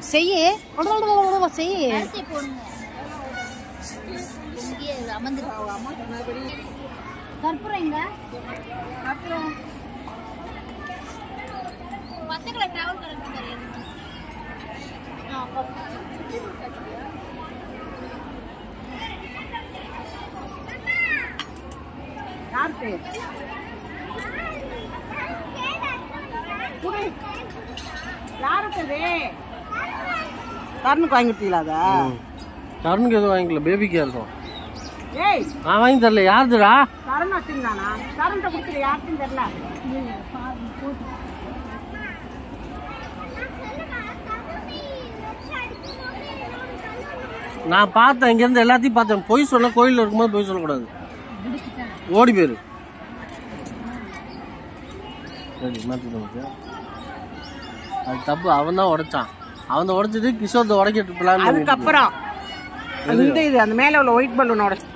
செய்யு செய்யு அரிசி போடுங்க இங்கே அமர்ந்து கற்பூரம் எங்க கற்பூரம் பச்சை கலர் டிராவல் கலர் தெரியாது யாருக்கு குடு. யாருக்கு இது தருணுக்கு வாங்கி கொடுத்தீங்களா அதை தருணுக்கு எதுவும் வாங்கிக்கல பேபிக்கு இருக்கும் ஏய் நான் வாங்கி தரல யாருதுடா தருண் வச்சுருந்தானா தருண்கிட்ட கொடுத்துரு யாருக்குன்னு தெரியல நான் பார்த்தேன் இங்கேருந்து எல்லாத்தையும் பார்த்தேன் பொய் சொல்ல கோயிலில் இருக்கும்போது பொய் சொல்லக்கூடாது ஓடி போயிரு சரி மாற்றிட்டு நமக்கு அது தப்பு அவன் தான் உடைச்சான் அவன் தான் உடைச்சிட்டு கிஷோர்த்தை உடைக்கிட்டு பிளான் அதுக்கப்புறம் இந்த இது அந்த மேல உள்ள ஒயிட் பலூன் உடச்சு